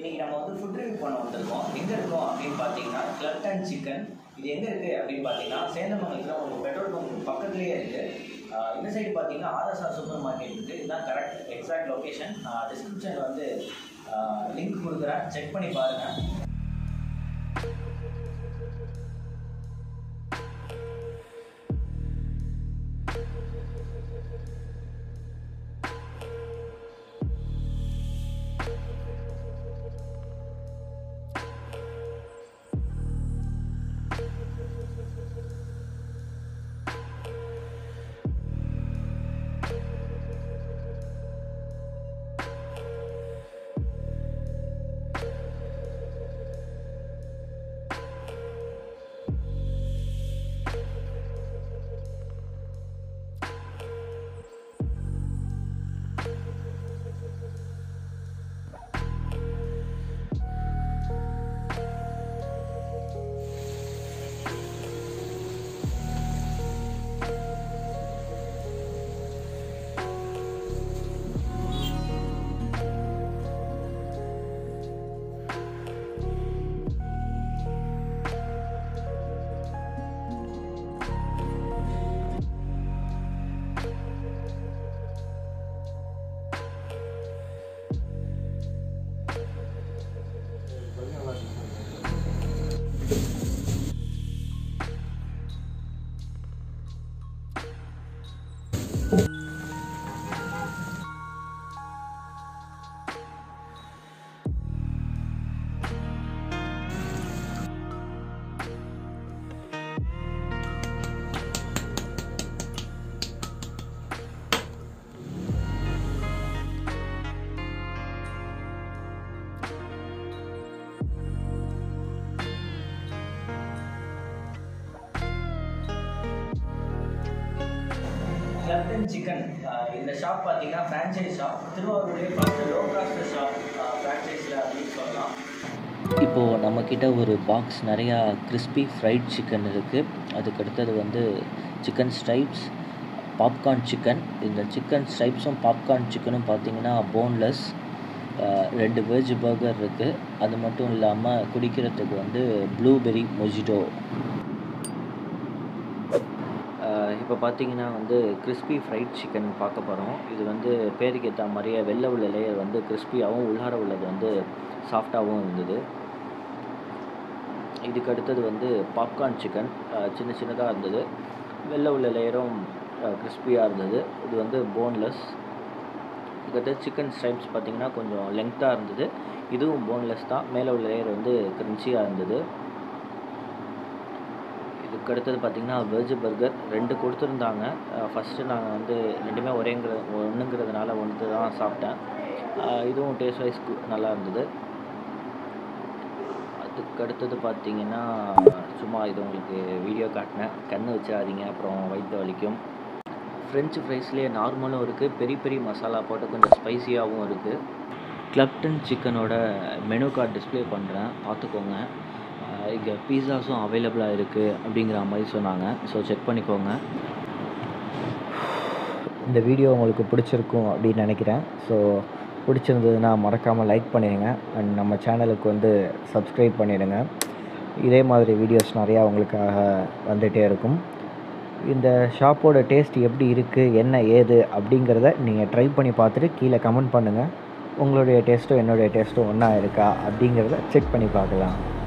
இன்னைக்கு நம்ம வந்து ஃபுட் ரிவ்யூ பண்ண வந்திருக்கோம் எங்கே இருக்கோம் அப்படின்னு பார்த்தீங்கன்னா கிளப் அண்ட் சிக்கன் இது எங்கே இருக்குது அப்படின்னு பார்த்தீங்கன்னா சேந்தமங்கலத்தில் ஒரு பெட்ரோல் பங்க் பக்கத்துலேயே இருக்குது இந்த சைடு பார்த்தீங்கன்னா ஆர்எஸ்ஆர் சூப்பர் மார்க்கெட் இருக்குது இதுதான் கரெக்ட் எக்ஸாக்ட் லொக்கேஷன் டிஸ்கிரிப்ஷனில் வந்து லிங்க் கொடுக்குறேன் செக் பண்ணி பாருங்கள் கிளப் அண்ட் சிக்கன் இந்த ஷாப் பார்த்தீங்கன்னா ஃப்ரான்ச்சைஸ் ஷாப் திருவாரூர்லேயே ஃபஸ்ட்டு லோ காஸ்ட் ஷாப் ஃப்ரான்ச்சைஸில் அப்படின்னு சொல்லலாம் இப்போது நம்மக்கிட்ட ஒரு பாக்ஸ் நிறையா கிறிஸ்பி ஃப்ரைட் சிக்கன் இருக்குது அதுக்கு அடுத்தது வந்து சிக்கன் ஸ்ட்ரைப்ஸ் பாப்கார்ன் சிக்கன் இந்த சிக்கன் ஸ்ட்ரைப்ஸும் பாப்கார்ன் சிக்கனும் பார்த்தீங்கன்னா போன்லெஸ் ரெண்டு வெஜ் பர்கர் இருக்குது அது மட்டும் இல்லாமல் குடிக்கிறதுக்கு வந்து ப்ளூபெரி மொஜிட்டோ இப்போ பார்த்தீங்கன்னா வந்து கிறிஸ்பி ஃப்ரைட் சிக்கன் பார்க்க போகிறோம் இது வந்து பேருக்கு ஏற்ற மாதிரியே வெள்ளை உள்ள லேயர் வந்து கிறிஸ்பியாகவும் உள்ளார உள்ளது வந்து சாஃப்டாகவும் இருந்தது இதுக்கு அடுத்தது வந்து பாப்கார்ன் சிக்கன் சின்ன சின்னதாக இருந்தது வெள்ளை உள்ள லேயரும் கிறிஸ்பியாக இருந்தது இது வந்து போன்லெஸ் இதுக்கடுத்து சிக்கன் ஸ்ட்ரைப்ஸ் பார்த்திங்கன்னா கொஞ்சம் லெங்க்த்தாக இருந்தது இதுவும் போன்லெஸ் தான் மேலே உள்ள லேயர் வந்து கிரன்ச்சியாக இருந்தது இதுக்கு அடுத்தது பார்த்திங்கன்னா வெஜ் பர்கர் ரெண்டு கொடுத்துருந்தாங்க ஃபஸ்ட்டு நாங்கள் வந்து ரெண்டுமே ஒரேங்கிற ஒன்றுங்கிறதுனால ஒன்று தான் சாப்பிட்டேன் இதுவும் டேஸ்ட் வைஸ் நல்லா இருந்தது அதுக்கு அடுத்தது பார்த்தீங்கன்னா சும்மா இது உங்களுக்கு வீடியோ காட்டினேன் கண் வச்சாதீங்க அப்புறம் வயிற்று வலிக்கும் ஃப்ரெஞ்சு ஃப்ரைஸ்லேயே நார்மலும் இருக்குது பெரிய பெரிய மசாலா போட்டு கொஞ்சம் ஸ்பைசியாகவும் இருக்குது கிளப்டன் சிக்கனோட மெனு கார்டு டிஸ்பிளே பண்ணுறேன் பார்த்துக்கோங்க இங்கே பீஸாஸும் அவைலபிளாக இருக்குது அப்படிங்கிற மாதிரி சொன்னாங்க ஸோ செக் பண்ணிக்கோங்க இந்த வீடியோ உங்களுக்கு பிடிச்சிருக்கும் அப்படின்னு நினைக்கிறேன் ஸோ பிடிச்சிருந்ததுன்னா மறக்காமல் லைக் பண்ணிடுங்க அண்ட் நம்ம சேனலுக்கு வந்து சப்ஸ்கிரைப் பண்ணிடுங்க இதே மாதிரி வீடியோஸ் நிறையா உங்களுக்காக வந்துகிட்டே இருக்கும் இந்த ஷாப்போட டேஸ்ட் எப்படி இருக்குது என்ன ஏது அப்படிங்கிறத நீங்கள் ட்ரை பண்ணி பார்த்துட்டு கீழே கமெண்ட் பண்ணுங்கள் உங்களுடைய டேஸ்ட்டும் என்னுடைய டேஸ்ட்டும் ஒன்றா இருக்கா அப்படிங்கிறத செக் பண்ணி பார்க்கலாம்